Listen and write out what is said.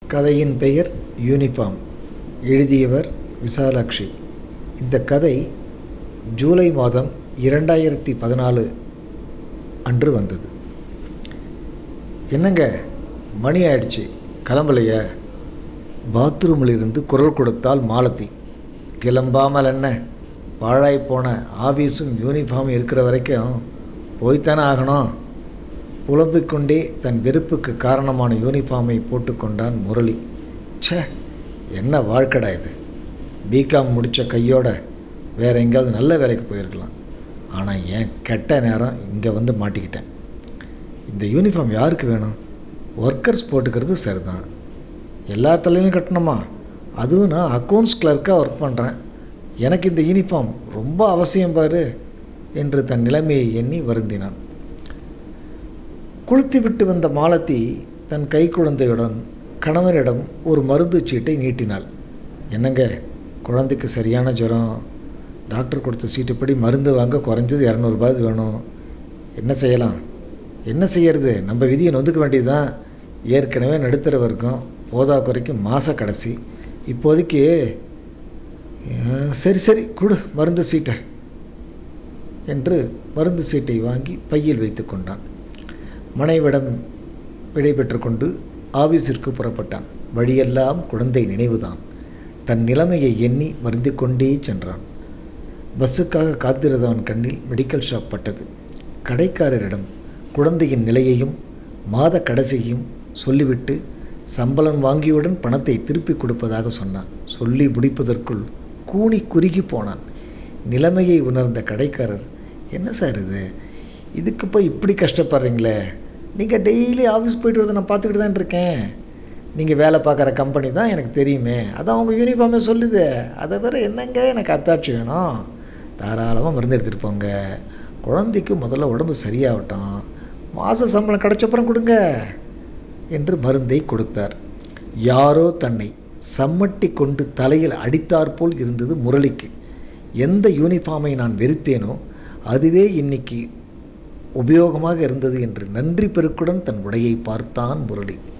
கதையின் பெயர் யூனிஃபார்ம் எழுதியவர் விசாலாட்சி இந்த கதை ஜூலை மாதம் இரண்டாயிரத்தி பதினாலு அன்று வந்தது என்னங்க மணி ஆயிடுச்சு கிளம்பலையா பாத்ரூமில் இருந்து குரல் கொடுத்தால் மாலதி கிளம்பாமல் என்ன பாழாய் போன ஆஃபீஸும் யூனிஃபார்ம் இருக்கிற வரைக்கும் போய்த்தானே ஆகணும் புலம்பிக்கொண்டே தன் வெறுப்புக்கு காரணமான யூனிஃபார்மை போட்டுக்கொண்டான் முரளி ச்சே என்ன வாழ்க்கடா இது பிகாம் முடித்த கையோட வேறு எங்கேயாவது நல்ல வேலைக்கு போயிருக்கலாம் ஆனால் ஏன் கெட்ட நேரம் இங்கே வந்து மாட்டிக்கிட்டேன் இந்த யூனிஃபார்ம் யாருக்கு வேணும் ஒர்க்கர்ஸ் போட்டுக்கிறது சரிதான் எல்லா தலையிலும் கட்டணுமா அதுவும் நான் அக்கௌண்ட்ஸ் கிளர்க்காக ஒர்க் பண்ணுறேன் எனக்கு இந்த யூனிஃபார்ம் ரொம்ப அவசியம் பாரு என்று தன் நிலைமையை எண்ணி வருந்தினான் குளித்துவிட்டு வந்த மாலதி தன் கை குழந்தையுடன் கணவனிடம் ஒரு மருந்து சீட்டை நீட்டினாள் என்னங்க குழந்தைக்கு சரியான ஜுரம் டாக்டர் கொடுத்த சீட்டுப்படி மருந்து வாங்க குறைஞ்சது இரநூறுபாது வேணும் என்ன செய்யலாம் என்ன செய்யறது நம்ம விதியை நொந்துக்க வேண்டியதுதான் ஏற்கனவே நடுத்தர வர்க்கம் போதா குறைக்கும் மாத கடைசி இப்போதைக்கு அஹ், சரி சரி கொடு மருந்து சீட்டை என்று மருந்து சீட்டை வாங்கி பையில் வைத்து கொண்டான் மனைவிடம் விடை பெற்றுக்கொண்டு ஆபீஸிற்கு புறப்பட்டான் வழியெல்லாம் குழந்தை நினைவுதான் தன் நிலைமையை எண்ணி வருந்தி கொண்டே சென்றான் பஸ்ஸுக்காக காத்திருந்தவன் கண்ணில் மெடிக்கல் ஷாப் பட்டது கடைக்காரரிடம் குழந்தையின் நிலையையும் மாத கடைசியையும் சொல்லிவிட்டு சம்பளம் வாங்கியவுடன் பணத்தை திருப்பி கொடுப்பதாக சொன்னான் சொல்லி முடிப்பதற்குள் கூனி குறுகி போனான் நிலைமையை உணர்ந்த கடைக்காரர் என்ன சார் இது இதுக்கு போய் இப்படி கஷ்டப்படுறீங்களே நீங்கள் டெய்லி ஆஃபீஸ் போயிட்டு வரதை நான் பார்த்துக்கிட்டு தான் இருக்கேன் நீங்கள் வேலை பார்க்குற கம்பெனி தான் எனக்கு தெரியுமே அதான் உங்கள் யூனிஃபார்மே சொல்லுது அதை வேற என்னங்க எனக்கு அத்தாட்சி வேணும் தாராளமாக மருந்து எடுத்துகிட்டு போங்க குழந்தைக்கு முதல்ல உடம்பு சரியாகட்டும் மாத சம்பளம் கிடைச்சப்புறம் கொடுங்க என்று மருந்தை கொடுத்தார் யாரோ தன்னை சம்மட்டி கொண்டு தலையில் அடித்தாற்போல் இருந்தது முரளிக்கு எந்த யூனிஃபார்மை நான் வெறுத்தேனோ அதுவே இன்னைக்கு உபயோகமாக இருந்தது என்று நன்றி பெருக்குடன் தன் உடையை பார்த்தான் முரளி